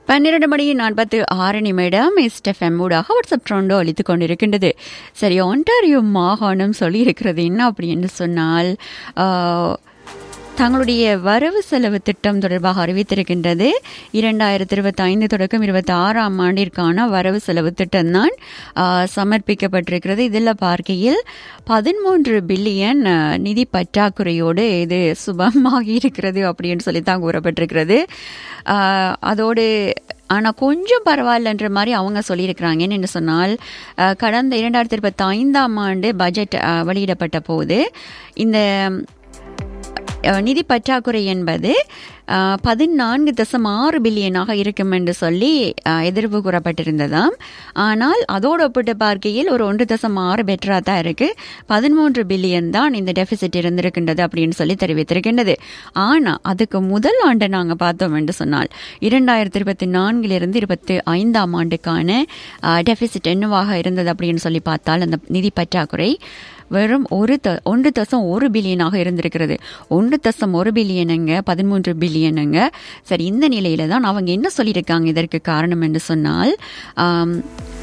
பன்னிரண்டு மணி நாற்பத்து ஆறு நிமிடம் எஸ்டெஃப்எம் ஊடாக வாட்ஸ்அப் ட்ரோண்டோ அளித்து கொண்டிருக்கின்றது சரி ஒன்டாரியோ மாகாணம் சொல்லியிருக்கிறது என்ன அப்படின்னு சொன்னால் ஆஹ், தங்களுடைய வரவு செலவு திட்டம் தொடர்பாக அறிவித்திருக்கின்றது இரண்டாயிரத்தி இருபத்தி ஐந்து தொடக்கம் இருபத்தி ஆறாம் ஆண்டிற்கான வரவு செலவு திட்டம் தான் சமர்ப்பிக்கப்பட்டிருக்கிறது இதில் பார்க்கையில் பதிமூன்று பில்லியன் ஆஹ், நிதி பற்றாக்குறையோடு இது சுபமாகி இருக்கிறது அப்படின்னு சொல்லி தான் கூறப்பட்டிருக்கிறது ஆஹ், அதோடு ஆனால் கொஞ்சம் பரவாயில்லன்ற மாதிரி அவங்க சொல்லியிருக்கிறாங்க என்னென்னு சொன்னால் ஆஹ், கடந்த இரண்டாயிரத்தி இருபத்தி ஐந்தாம் ஆண்டு பட்ஜெட் ஆஹ், வெளியிடப்பட்ட போது இந்த அஹ், நிதி பற்றாக்குறை என்பது அஹ், பதினான்கு தசம் ஆறு பில்லியனாக இருக்கும் என்று சொல்லி அஹ், எதிர்ப்பு கூறப்பட்டிருந்ததாம் ஆனால் அதோடு ஒப்பிட்டு பார்க்கையில் ஒரு ஒன்று தசம் ஆறு பெட்டராக தான் இருக்கு பதிமூன்று பில்லியன் தான் இந்த டெபிசிட் இருந்திருக்கின்றது அப்படின்னு சொல்லி தெரிவித்திருக்கின்றது ஆனால் அதுக்கு முதல் ஆண்டு நாங்கள் பார்த்தோம் என்று சொன்னால் இரண்டாயிரத்தி இருபத்தி நான்கிலிருந்து இருபத்தி ஐந்தாம் ஆண்டுக்கான டெபிசிட் என்னவாக இருந்தது அப்படின்னு சொல்லி பார்த்தால் அந்த நிதி பற்றாக்குறை வெறும் ஒரு த ஒன்று தசம் ஒரு பில்லியனாக இருந்திருக்கிறது ஒன்று தசம் ஒரு பில்லியனுங்க பதிமூன்று பில்லியனுங்க சரி இந்த நிலையில தான் அவங்க என்ன சொல்லியிருக்காங்க இதற்கு காரணம் என்று சொன்னால் ஆம்,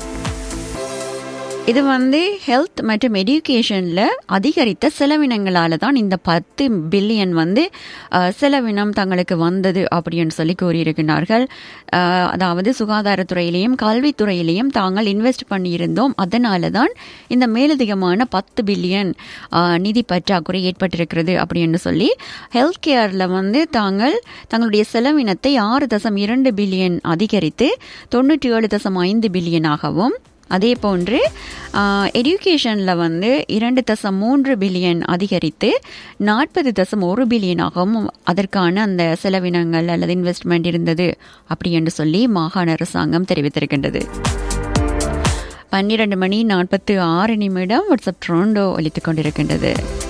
இது வந்து ஹெல்த் மற்றும் எஜுகேஷனில் அதிகரித்த செலவினங்களால தான் இந்த பத்து பில்லியன் வந்து அஹ், செலவினம் தங்களுக்கு வந்தது அப்படின்னு சொல்லி கூறியிருக்கிறார்கள் அஹ், அதாவது சுகாதாரத்துறையிலையும் கல்வித்துறையிலையும் தாங்கள் இன்வெஸ்ட் பண்ணியிருந்தோம் அதனால தான் இந்த மேலதிகமான பத்து பில்லியன் அஹ், நிதி பற்றாக்குறை ஏற்பட்டிருக்கிறது அப்படின்னு சொல்லி ஹெல்த் கேரில் வந்து தாங்கள் தங்களுடைய செலவினத்தை ஆறு தசம் இரண்டு பில்லியன் அதிகரித்து தொண்ணூற்றி ஏழு தசம் ஐந்து பில்லியனாகவும் அதே போன்று எஜுகேஷனில் வந்து இரண்டு தசம் மூன்று பில்லியன் அதிகரித்து நாற்பது தசம் ஒரு பில்லியனாகவும் அதற்கான அந்த செலவினங்கள் அல்லது இன்வெஸ்ட்மெண்ட் இருந்தது அப்படி என்று சொல்லி மாகாண அரசாங்கம் தெரிவித்திருக்கின்றது பன்னிரண்டு மணி நாற்பத்து ஆறு நிமிடம் வாட்ஸ்அப் ட்ரோண்டோ ஒலித்துக் கொண்டிருக்கின்றது